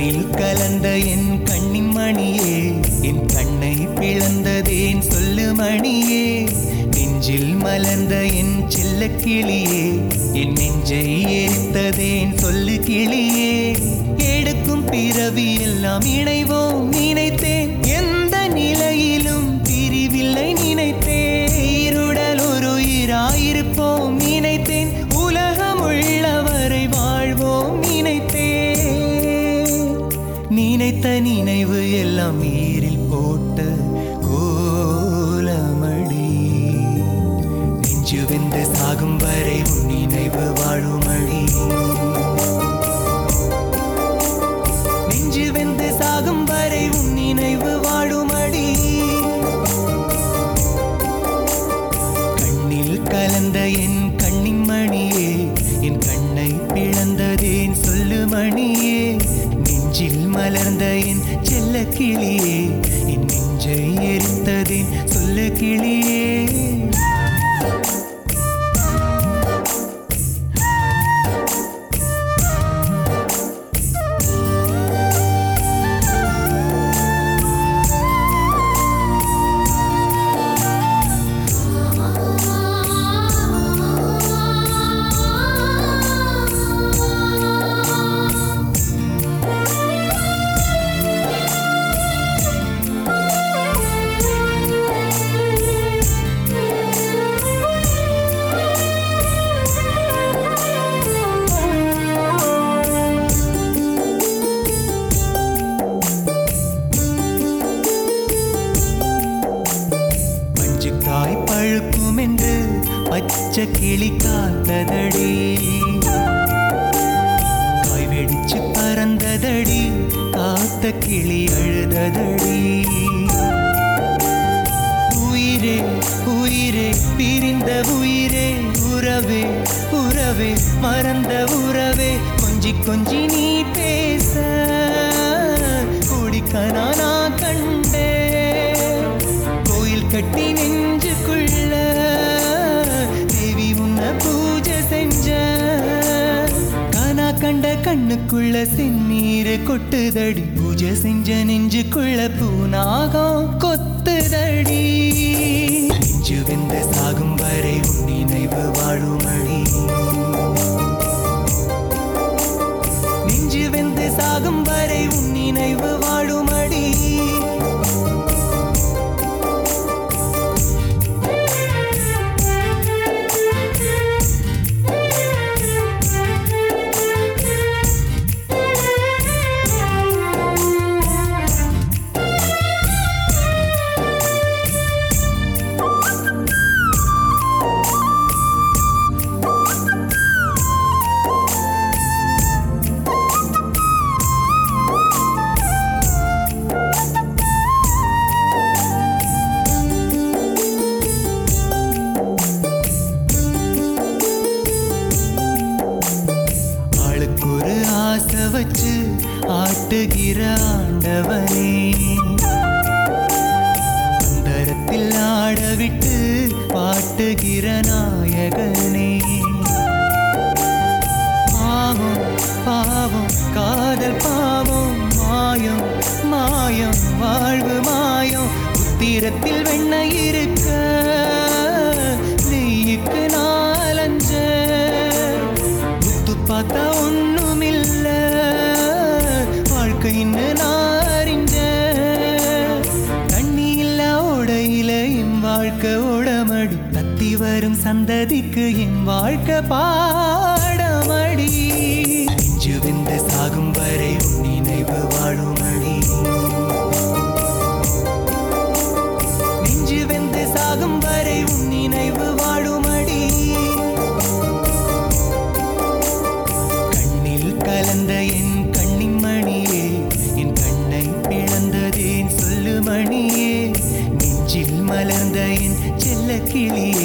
கண்ணில் கலந்த என் கண்ணின் மணியே என் கண்ணை பிளந்ததேன் சொல்லு மணியே நெஞ்சில் மலர்ந்த என் செல்ல கிளியே என் நெஞ்சை எரித்ததேன் சொல்லு கிளியே எடுக்கும் பிறவி எல்லாம் இணைவோம் நினைத்தேன் எந்த நிலையிலும் பிரிவில்லை நினைத்தேன் இருடல் ஒரு உயிராயிருப்போம் நினைத்தேன் உலகம் உள்ளவரை வாழ்வோம் நினைத்தேன் நினைத்த நினைவு எல்லாம் நீரில் போட்ட கோலமடி நெஞ்சு வெந்து சாகும் வரை உன் நினைவு வாழுமடி நெஞ்சு வெந்து சாகும் வரை உன் நினைவு வாழுமடி கண்ணில் கலந்த என் கண்ணின் மணியே என் கண்ணை பிளந்ததேன் சொல்லு மணியே நெஞ்சில் மலர்ந்த என் செல்ல கிளியே என் நெஞ்சை எரித்ததேன் சொல்லு கிளியே பஞ்சு காய் பழுக்கும் என்று பச்சை கிளி காத்ததடி காய் வெடிச்சு பறந்ததடி காத்த கிளி அழுததடி உயிரே உயிரே பிரிந்த உயிரே உறவே உறவே மறந்த உறவே கொஞ்சி கொஞ்சி நீ பேச குடிக்கனா நான் கண்டே கோயில் கட்டி நெஞ்சுக்குள்ள தேவி உன்னை பூஜை செஞ்ச கானா கண்ட கண்ணுக்குள்ள செந்நீர் கொட்டுதடி பூஜை செஞ்ச நெஞ்சுக்குள்ள பூனாகம் கொத்துதடி நெஞ்சு வெந்த சாகும் வரை உன் நினைவு வாழுமடி நெஞ்சு வெந்து சாகும் வரை உன் நினைவு வாழுமடி ஆளுக்கு ஒரு ஆசை வச்சு ஆட்டுகிற ஆண்டவனே அந்தரத்தில் ஆட விட்டு பாட்டுகிற நாயகனே பாவம் பாவம் காதல் பாவம் மாயம் மாயம் வாழ்வு மாயம் உத்திரத்தில் வெண்ண இருக்க நெய்யுக்கு நாலஞ்ச புத்து பார்த்தா ஒண்ணுமில்ல வாழ்க்கைன்னு நாரிஞ்ச தண்ணி இல்ல ஓடையில என் வாழ்க்கை ஓடமடி தத்தி வரும் சந்ததிக்கு என் வாழ்க்கை பாடமடி நெஞ்சு வெந்த சாகும் வரை உன் நினைவு வாழுமடி நெஞ்சு வெந்து சாகும் வரை உன் நினைவு வாழுமடி கண்ணில் கலந்த என் கண்ணின் மணியே என் கண்ணை பிளந்ததேன் சொல்லு மணியே நெஞ்சில் மலர்ந்த என் செல்ல கிளியே